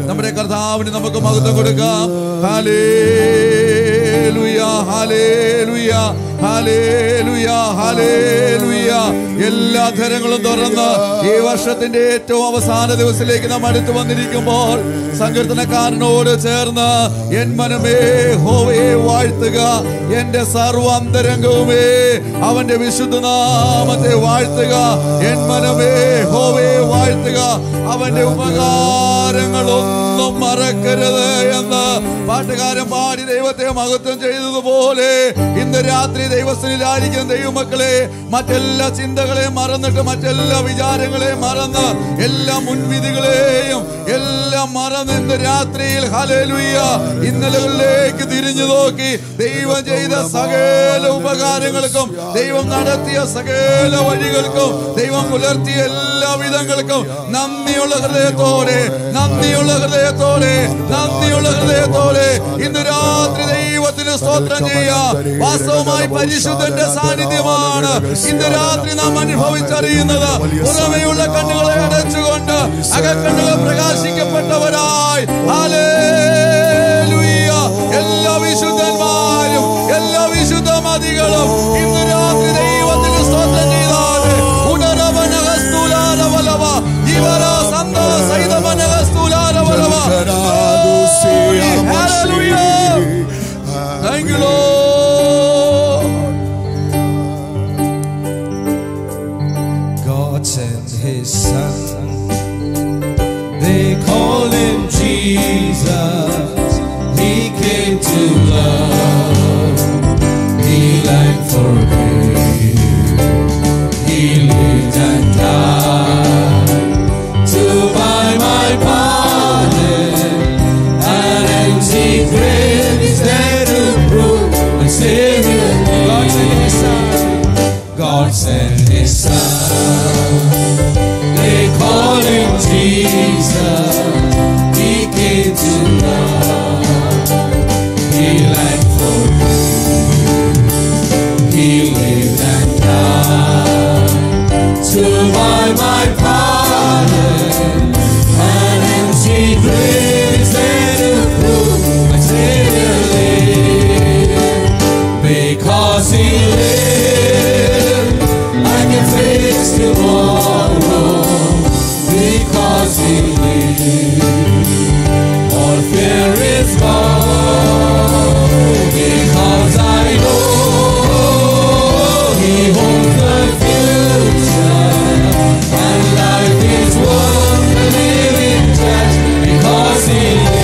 നമ്മുടെ കർത്താവിന് നമുക്ക് മഹത്വം കൊടുക്കാം ഹാലേലുയ ഹാലേലുയ ഹാലേലുയ ഹാലേലുയ എല്ലാ ധരങ്ങളും തുറന്ന് ഈ വർഷത്തിന്റെ ഏറ്റവും അവസാന ദിവസത്തിലേക്ക് നാം അടുത്ത് വന്നിരിക്കുമ്പോൾ സങ്കീർത്തനക്കാരനോട് ചേർന്ന് എൻ മനമേ ഹോവയെ വാഴ്ത്തുക എന്റെ സർവ അന്തരംഗവുമേ അവന്റെ വിശുദ്ധ നാമത്തെ വാഴ്ത്തുക എൻ മനമേ ഹോവയെ വാഴ്ത്തുക അവന്റെ ഉപകാരങ്ങളൊന്നും മറക്കരുത് എന്ന് പാട്ടുകാരൻ പാടി ദൈവത്തെ മഹത്വം ചെയ്തതുപോലെ ഇന്ന് രാത്രി ദൈവസ്ഥനിലായിരിക്കുന്ന ദൈവമക്കളെ മറ്റെല്ലാ ചിന്തകളെയും മറന്നിട്ട് മറ്റെല്ലാ വിചാരങ്ങളെയും മറന്ന് എല്ലാ മുൻവിധികളെയും എല്ലാം മറന്ന് ഇന്ന് രാത്രിയിൽ ഹലേലുയ്യ ഇന്നലകളിലേക്ക് തിരിഞ്ഞു നോക്കി ദൈവം ചെയ്ത സകല ഉപകാരങ്ങൾക്കും ദൈവം നടത്തിയ സകല വഴികൾക്കും ദൈവം പുലർത്തിയ എല്ലാ വിധങ്ങൾക്കും നന്ദിയുള്ള ഹൃദയത്തോടെ നന്ദിയുള്ള ഹൃദയത്തോടെ നന്ദിയുള്ള ഹൃദയത്തോടെ ഇന്ന് രാത്രി ദൈവത്തിന് സ്തോത്രം ചെയ്യാം വാസ്തവമായി പരിശുദ്ധന്റെ സാന്നിധ്യമാണ് ഇന്ന് രാത്രി നാം അനുഭവിച്ചറിയുന്നത് പുറമെയുള്ള കണ്ണുകളെ അടച്ചുകൊണ്ട് അകക്കണ്ണുകൾ പ്രകാശിക്കപ്പെട്ടവരായി ഹല്ലേലൂയ. എല്ലാ വിശുദ്ധന്മാരും എല്ലാ വിശുദ്ധ മതികളും ഇന്ന് രാത്രി ദൈവത്തിന് സ്തോത്രം ചെയ്താണ് ഉടരവനകസ്തുലാരവലവ ജീവന സന്ത സൈതവനകസ്തുലാരവലവ Hallelujah. Thank you, Lord. God sent his son. They call him Jesus. He came to love, heal and forgive. He lived and died to buy my pardon. An empty grave is there to prove my Savior. God sent his son. God sent his son. They call him Jesus. He came to love, heal and forgive. He lived and died to buy my pardon. An empty grave is there to prove my Savior lived. Because he lived, I can face tomorrow. Because he lived, all fear is gone. Because I know he holds the future, and life is worth the living just because he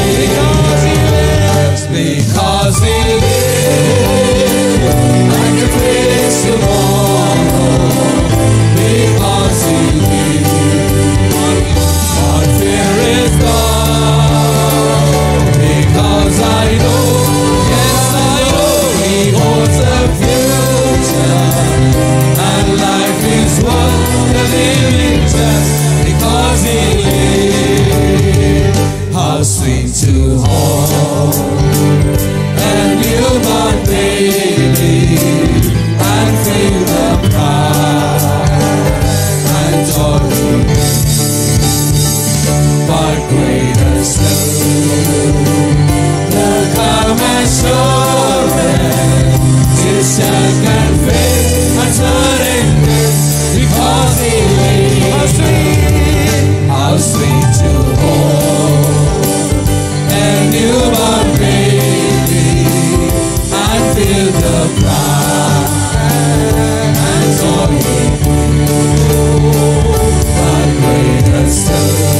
lives. Because he lives, I can face tomorrow. Because he lives, all fear is gone. Because I know, yes I know, he holds the future, and life is worth the living just because he lives. How sweet to hold a newborn baby and feel the pride and joy. But greater still, the calm assurance is second faith and surrender because he lives. How sweet, how sweet to hold a newborn baby and feel the pride and joy. But greater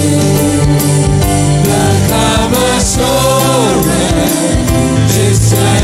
still, the calm assurance is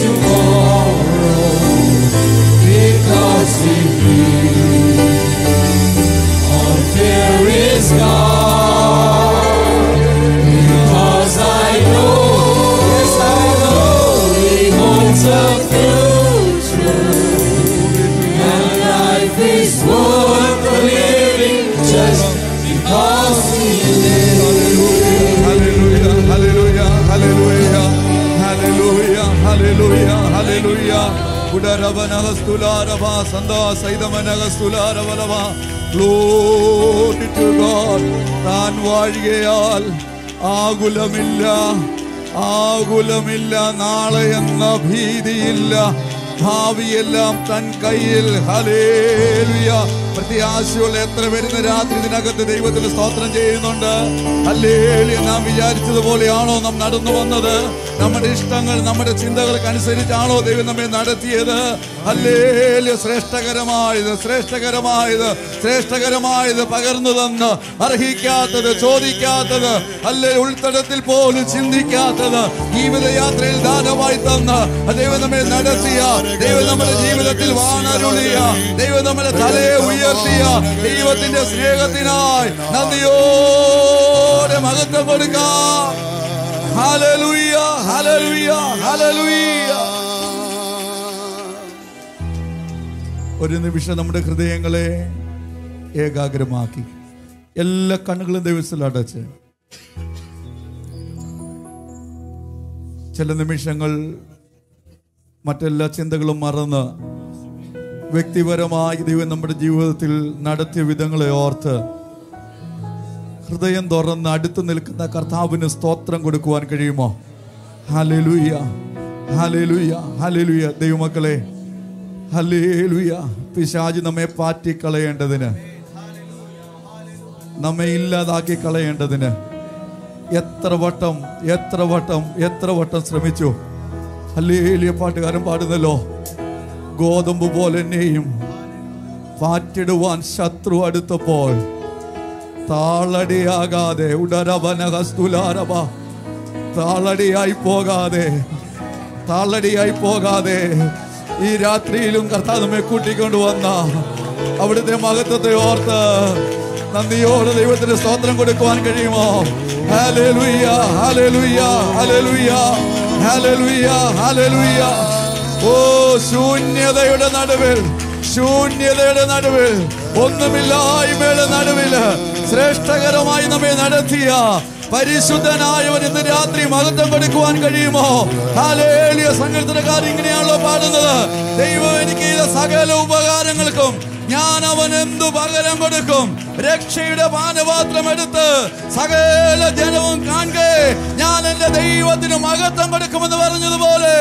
tomorrow because in you all fear is gone. Because I know, yes I know, He holds a future, and life is worth the living just because He Hallelujah, hallelujah, hallelujah, hallelujah, hallelujah, hallelujah. ഉടരവനഹസ്തുലാരവ സന്ദാസൈതമനഹസ്തുലാരവലവ Glory to God. താൻ വാഴുകയാൽ ആകുലമില്ല ആകുലമില്ല നാളെ എന്ന ഭീതിയില്ല ഭാവിയെല്ലാം തൻ കയ്യിൽ hallelujah പ്രത്യാശയുള്ള എത്ര വരുന്ന രാത്രി ഇതിനകത്ത് ദൈവത്തിന് സ്തോത്രം ചെയ്യുന്നുണ്ട് ഹല്ലേലുയ നാം വിചാരിച്ചതുപോലെയാണോ നാം നടന്നു വന്നത് നമ്മുടെ ഇഷ്ടങ്ങൾ നമ്മുടെ ചിന്തകൾക്ക് അനുസരിച്ചാണോ ദൈവം നമ്മെ നടത്തിയത് ഹല്ലേലുയ ശ്രേഷ്ഠകരമായത് ശ്രേഷ്ഠകരമായത് ശ്രേഷ്ഠകരമായത് പകർന്നു തന്ന് അർഹിക്കാത്തത് ചോദിക്കാത്തത് അല്ലേ ഉൾത്തടത്തിൽ പോലും ചിന്തിക്കാത്തത് ജീവിതയാത്രയിൽ ദാനമായി തന്ന് ദൈവം നമ്മെ നടത്തിയ ദൈവം നമ്മുടെ ജീവിതത്തിൽ വാണരുളിയ ദൈവം നമ്മുടെ തലയെ ഉയർത്തിയ ദൈവത്തിന്റെ സ്നേഹത്തിനായി നന്ദിയോടെ മഹത്വം കൊടുക്കാം ഹല്ലേലൂയ ഹല്ലേലൂയ ഹല്ലേലൂയ ഒരു നിമിഷം നമ്മുടെ ഹൃദയങ്ങളെ ഏകാഗ്രമാക്കി എല്ലാ കണ്ണുകളും ദൈവത്തിൽ അടച്ച് ചില നിമിഷങ്ങൾ മറ്റെല്ലാ ചിന്തകളും മറന്ന് വ്യക്തിപരമായി ദൈവം നമ്മുടെ ജീവിതത്തിൽ നടത്തിയ വിധങ്ങളെ ഓർത്ത് ഹൃദയം തുറന്ന് അടുത്ത് നിൽക്കുന്ന കർത്താവിന് സ്തോത്രം കൊടുക്കുവാൻ കഴിയുമോ ഹല്ലേലൂയ ഹല്ലേലൂയ ഹല്ലേലൂയ ദൈവമക്കളെ ഹല്ലേലൂയ പിശാജ് നമ്മെ പാറ്റി കളയേണ്ടതിന് നമ്മെ ഇല്ലാതാക്കി കളയേണ്ടതിന് എത്ര വട്ടം എത്ര വട്ടം എത്ര വട്ടം ശ്രമിച്ചു ഹല്ലേലിയ പാട്ടുകാരൻ പാടുന്നല്ലോ ഗോതമ്പ് പോലെ എന്നെയും പാറ്റിടുവാൻ ശത്രു അടുത്തപ്പോൾ താളടിയാകാതെ ഉടരവനഹസ്തുലാരവ താളടിയായി പോകാതെ താളടിയായി പോകാതെ ഈ രാത്രിയിലും കർത്താവ് നമ്മെ കൂട്ടിക്കൊണ്ട് വന്ന അവിടുത്തെ മഹത്വത്തെ ഓർത്ത് നന്ദിയോടെ ദൈവത്തിന് സ്തോത്രം കൊടുക്കുവാൻ കഴിയുമോ ഹല്ലേലൂയ ഹല്ലേലൂയ ഹല്ലേലൂയ ഹല്ലേലൂയ ഹല്ലേലൂയ ഓ ശൂന്യതയുടെ നടുവിൽ ശൂന്യതയുടെ നടുവിൽ ഒന്നുമില്ലായ്മയുടെ നടുവിൽ ശ്രേഷ്ഠകരമായി നമ്മെ നടത്തിയ പരിശുദ്ധനായവൻ ഇന്ന് രാത്രി മഹത്വം കൊടുക്കുവാൻ കഴിയുമോ ഹാലേലിയ സങ്കീർത്തനക്കാർ ഇങ്ങനെയാണല്ലോ പാടുന്നത് ദൈവം എനിക്ക് ചെയ്ത സകല ഉപകാരങ്ങൾക്കും ഞാൻ അവൻ എന്തു പകരം കൊടുക്കും രക്ഷയുടെ പാനപാത്രം എടുത്ത് സകല ജനവും കാണുക ഞാൻ എന്റെ ദൈവത്തിന് മഹത്വം കൊടുക്കുമെന്ന് പറഞ്ഞതുപോലെ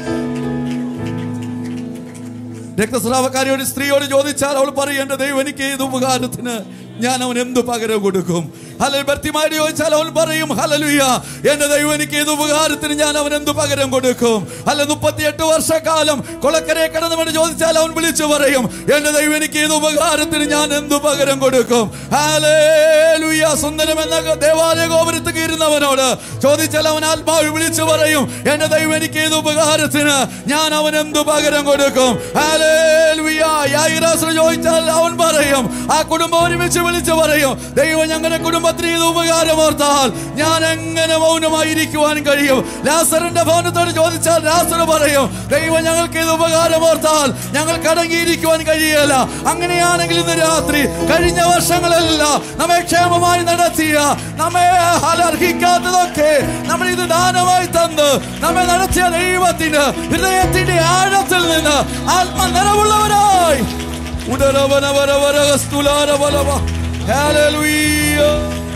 രക്തസ്രാവക്കാരിയോട് സ്ത്രീയോട് ചോദിച്ചാൽ അവൾ പറയും എന്റെ ദൈവം എനിക്ക് ഏത് ഉപകാരത്തിന് ഞാൻ അവൻ എന്തു പകരം കൊടുക്കും ഹലൽ ഭർത്തിമാര് ചോദിച്ചാൽ അവൻ പറയും ഹലലുയ എന്റെ ദൈവം എനിക്ക് ഏത് ഉപകാരത്തിന് ഞാൻ അവൻ എന്തു പകരം കൊടുക്കും അല്ല മുപ്പത്തിയെട്ട് വർഷക്കാലം കൊളക്കരെ കടന്നവന് ചോദിച്ചാൽ അവൻ വിളിച്ചു പറയും എന്റെ ദൈവം എനിക്ക് ഏത് ഉപകാരത്തിന് ഞാൻ എന്തു പകരം കൊടുക്കും ഹല്ലേലൂയ സുന്ദരം എന്ന ദേവാലയ ഗോപുരത്ത് കീറുന്നവനോട് ചോദിച്ചാൽ അവൻ ആത്മാവ് വിളിച്ചു പറയും എന്റെ ദൈവം എനിക്ക് ഏത് ഉപകാരത്തിന് ഞാൻ അവൻ എന്തു പകരം കൊടുക്കും ഹല്ലേലൂയ യായിറാസ് ചോദിച്ചാൽ അവൻ പറയും ആ കുടുംബം ഒരുമിച്ച് വിളിച്ചു പറയും ദൈവം ഞങ്ങളുടെ കുടുംബത്തിന് ഇത് ഉപകാരം ഓർത്താൽ ഞാൻ എങ്ങനെ മൗനമായിരിക്കുവാൻ കഴിയും ലാസറിന്റെ ഭവനത്തോട് ചോദിച്ചാൽ ലാസർ പറയും ദൈവം ഞങ്ങൾക്ക് ഇത് ഉപകാരം ഓർത്താൽ ഞങ്ങൾ കടങ്ങിയിരിക്കുവാൻ കഴിയല അങ്ങനെയാണെങ്കിൽ ഇന്ന് രാത്രി കഴിഞ്ഞ വർഷങ്ങളെല്ലാം നമ്മെ ക്ഷേമമായി നടത്തിയ നമ്മെ അർഹിക്കാത്തതൊക്കെ നമ്മൾ ഇത് ദാനമായി തന്ന് നമ്മെ നടത്തിയ ദൈവത്തിന് ഹൃദയത്തിന്റെ ആഴത്തിൽ നിന്ന് ആത്മ നിറവുള്ളവരായി ഉടരവനവരവരസ്തുലാരവലവ Hallelujah.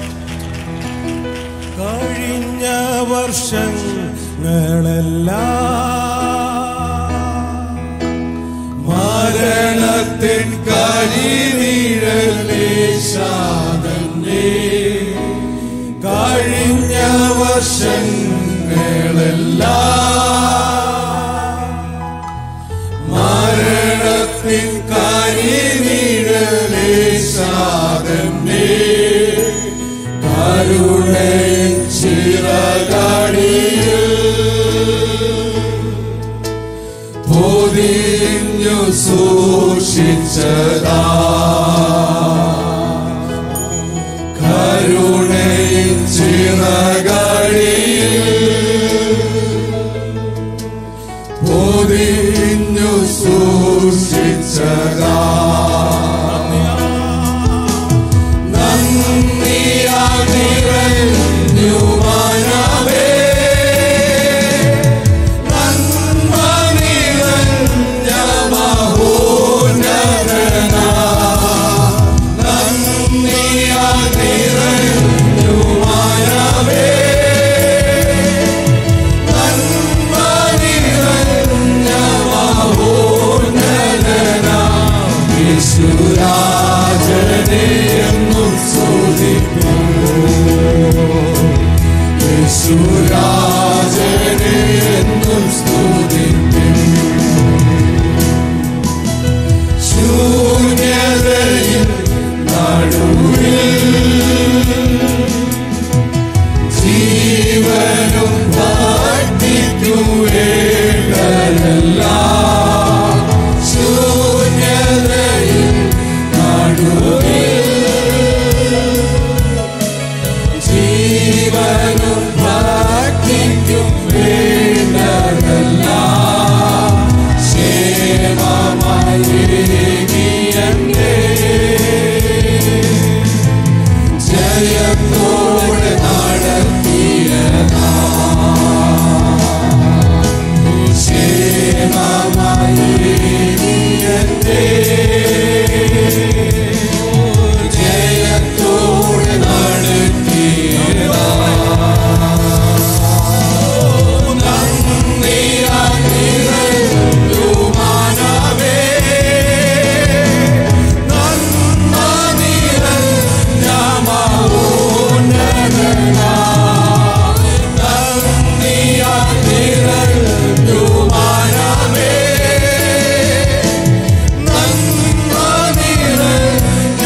കഴിഞ്ഞ വർഷങ്ങളെല്ലാം മരണത്തിൻ കരിനീഴലേശാതന്നെ കഴിഞ്ഞ വർഷങ്ങളെല്ലാം മരണത്തിൻ കരിനീഴലേശാതന്നെ കരുണയും ചിറകടിയിൽ പൊതിഞ്ഞു സൂക്ഷിച്ചതാ കരുണയിൽ ചിറകടിയിൽ പൊതിഞ്ഞു സൂക്ഷിച്ചതാ നന്ദിയാൽ നിറഞ്ഞു മനമേ നന്മ നിറഞ്ഞ മഹോന്നതനാ നന്ദിയാൽ നിറഞ്ഞു മനമേ നന്മ നിറഞ്ഞ മഹോന്നതനാ യേശുരാജനെ എന്നും സ്തുതിക്കും യേശുരാജനെ എന്നും സ്തുതിക്കും ശൂന്യതയിൽ നടുവിൽ ജീവനും വാട്ടിക്കുവേണ്ടതല്ല ശൂന്യതയിൽ നടുവിൽ ജീവനും വാട്ടിക്കും വേണ്ടതല്ല ക്ഷേമമായി എന്നെ ജയത്തോടെ നടത്തിയതാ ക്ഷേമമായി എന്നെ ജയത്തോടെ നടത്തിയതാ നന്ദിയാൽ നിറഞ്ഞു മനമേ നന്മ നിറഞ്ഞ മഹോന്നതനാ നന്ദിയാൽ നിറഞ്ഞു മനമേ നന്മ നിറഞ്ഞ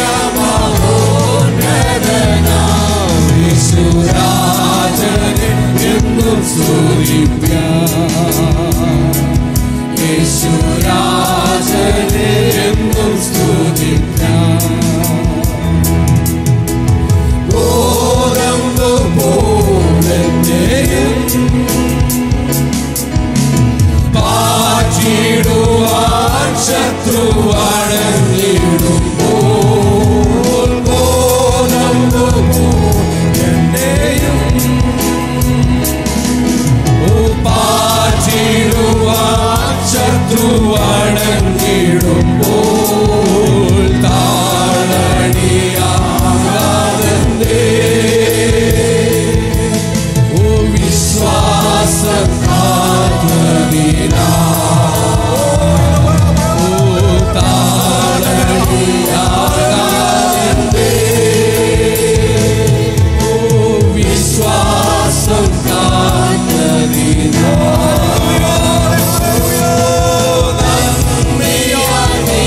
മഹോന്നതനാ യേശുരാജനെ എന്നും സ്തുതിക്കാം യേശുരാജനെ എന്നും സ്തുതിക്കാം ഗോതമ്പ് പോലെയും പാച്ചിടുവാൻ ശത്രുവണഞ്ഞിടുമ്പോൾ ഗോതമ്പ് പോലെയും പാച്ചിടുവാൻ ശത്രുവണഞ്ഞിടുമ്പോൾ താളടിയാകാതെ ഓ വിശ്വാസം കാത്തതിനാ ഓ താളടിയാകാതെ ഓ വിശ്വാസം കാത്തതിനാ നന്ദിയാൽ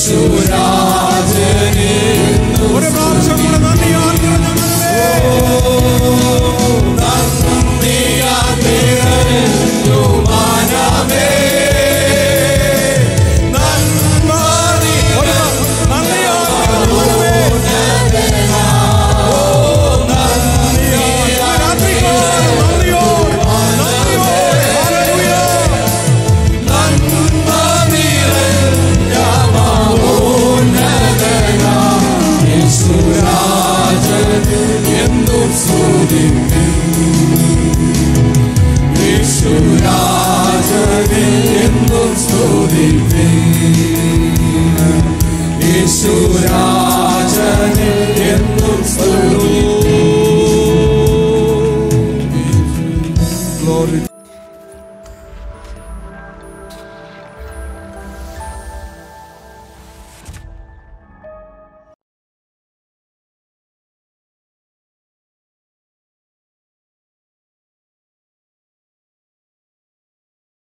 യേശുരാജനെ ഒരു പ്രാവശ്യം കൂടെ നന്ദിയാൽ നിറഞ്ഞ മനമേ നന്ദിയാൽ നിറഞ്ഞു മനമേ നന്മതി ഒരു നന്ദിയാൽ നിറഞ്ഞ മനമേ രാത്രികാലം നന്ദിയോടെ നന്ദിയോടെ ഹല്ലേലൂയ എന്നും സ്തുതിക്കും യേശുരാജനെ എന്നും സ്തുതിക്കും യേശുരാജനെ എന്നും സ്തുതിക്കും